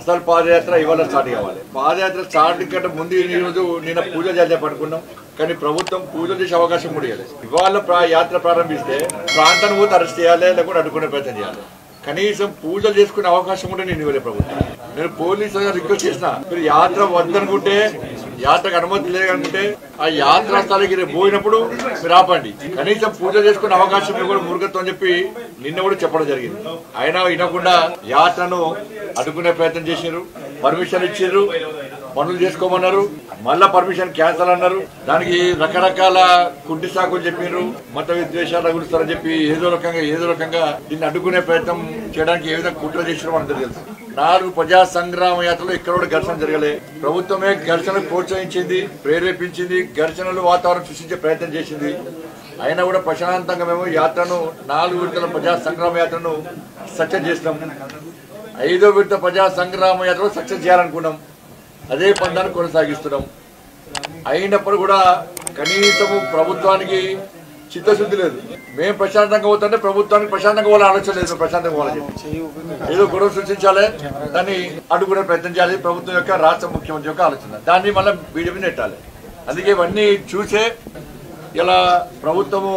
అసలు పాదయాత్ర ఇవాళ స్టార్ట్ కావాలి పాదయాత్ర స్టార్ట్ కంటే ముందు ఈ రోజు నిన్న పూజ చేద్దాం పడుకున్నాం కానీ ప్రభుత్వం పూజలు చేసే అవకాశం కూడా ఇవ్వలేదు ఇవాళ ప్రా- యాత్ర ప్రారంభిస్తే ప్రాంతాన్ని పోతే అరెస్ట్ చేయాలి లేకుంటే అడ్డుకునే ప్రయత్నం చేయాలి కనీసం పూజలు చేసుకునే అవకాశం కూడా నేను ఇవ్వలేదు ప్రభుత్వం నేను పోలీసు రిక్వెస్ట్ చేసిన మీరు యాత్ర వద్దనుకుంటే యాత్రకు అనుమతి లేదనుకుంటే ఆ యాత్రా స్థలానికి రేపు పోయినప్పుడు మీరు ఆపండి కనీసం పూజ చేసుకునే అవకాశం మీరు కూడా మురుగత్వం చెప్పి నిన్న కూడా చెప్పడం జరిగింది అయినా వినకుండా యాత్రను అడ్డుకునే ప్రయత్నం చేసినారు పర్మిషన్ ఇచ్చారు పనులు చేసుకోమన్నారు మళ్ళా పర్మిషన్ క్యాన్సల్ అన్నారు దానికి రకరకాల కుంటి సాకులు చెప్పారు మత విద్వేషాలు గురిస్తారని చెప్పి ఏదో రకంగా ఏదో రకంగా దీన్ని అడ్డుకునే ప్రయత్నం చేయడానికి ఏ విధంగా కుట్ర చేసినారో అందరూ తెలుసు నాలుగు ప్రజా సంగ్రామ యాత్రలో ఇక్కడ కూడా ఘర్షణ జరగలే ప్రభుత్వమే ఘర్షణకు ప్రోత్సహించింది ప్రేరేపించింది ఘర్షణలు వాతావరణం సృష్టించే ప్రయత్నం చేసింది అయినా కూడా ప్రశాంతంగా మేము యాత్రను నాలుగు విడతల ప్రజా సంగ్రామ యాత్రను సక్సెస్ చేసినాం ఐదో విడత ప్రజా సంగ్రామ యాత్రలో సక్సెస్ చేయాలనుకున్నాం అదే పందాన్ని కొనసాగిస్తున్నాం అయినప్పుడు కూడా కనీసము ప్రభుత్వానికి చిత్తశుద్ధి లేదు మేము ప్రశాంతంగా పోతుంటే ప్రభుత్వానికి ప్రశాంతంగా పోవాలని ఆలోచన లేదు మేము ప్రశాంతంగా పోవాలని చెప్పి ఏదో గొడవ సృష్టించాలి దాన్ని అడ్డుకునే ప్రయత్నం చేయాలి ప్రభుత్వం యొక్క రాష్ట్ర ముఖ్యమంత్రి యొక్క ఆలోచన దాన్ని మళ్ళీ బీజేపీ నెట్టాలి అందుకే ఇవన్నీ చూసే ఇలా ప్రభుత్వము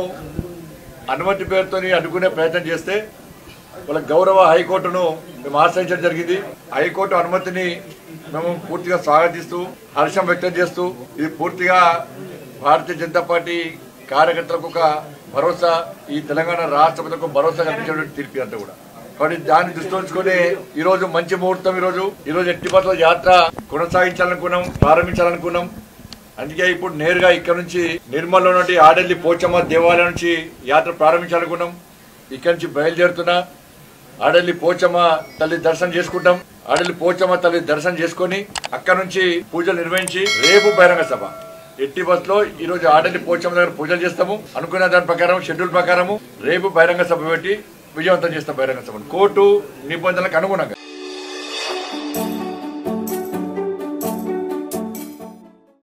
అనుమతి పేరుతో అడ్డుకునే ప్రయత్నం చేస్తే వాళ్ళ గౌరవ హైకోర్టును మేము ఆశ్రయించడం జరిగింది హైకోర్టు అనుమతిని మేము పూర్తిగా స్వాగతిస్తూ హర్షం వ్యక్తం చేస్తూ ఇది పూర్తిగా భారతీయ జనతా పార్టీ కార్యకర్తలకు ఒక భరోసా ఈ తెలంగాణ రాష్ట్రపతికి ఒక భరోసా కల్పించినటువంటి తీర్పు అంతా కూడా కాబట్టి దాన్ని దృష్టిలో ఉంచుకొని ఈ రోజు మంచి ముహూర్తం ఈ రోజు ఈ రోజు ఎట్టి బస్సుల యాత్ర కొనసాగించాలనుకున్నాం ప్రారంభించాలనుకున్నాం అందుకే ఇప్పుడు నేరుగా ఇక్కడ నుంచి నిర్మల్లో నుండి ఆడల్లి పోచమ్మ దేవాలయం నుంచి యాత్ర ప్రారంభించాలనుకున్నాం ఇక్కడ నుంచి బయలుదేరుతున్నా ఆడల్లి పోచమ్మ తల్లి దర్శనం చేసుకుంటాం ఆడల్లి పోచమ్మ తల్లి దర్శనం చేసుకొని అక్కడ నుంచి పూజలు నిర్వహించి రేపు బహిరంగ సభ ఎట్టి బస్ లో ఈ రోజు ఆడల్లి పోచమ్మ దగ్గర పూజలు చేస్తాము అనుకున్న దాని ప్రకారం షెడ్యూల్ ప్రకారము రేపు బహిరంగ సభ పెట్టి విజయవంతం చేస్తాం బహిరంగ సభ కోర్టు నిబంధనలకు అనుగుణంగా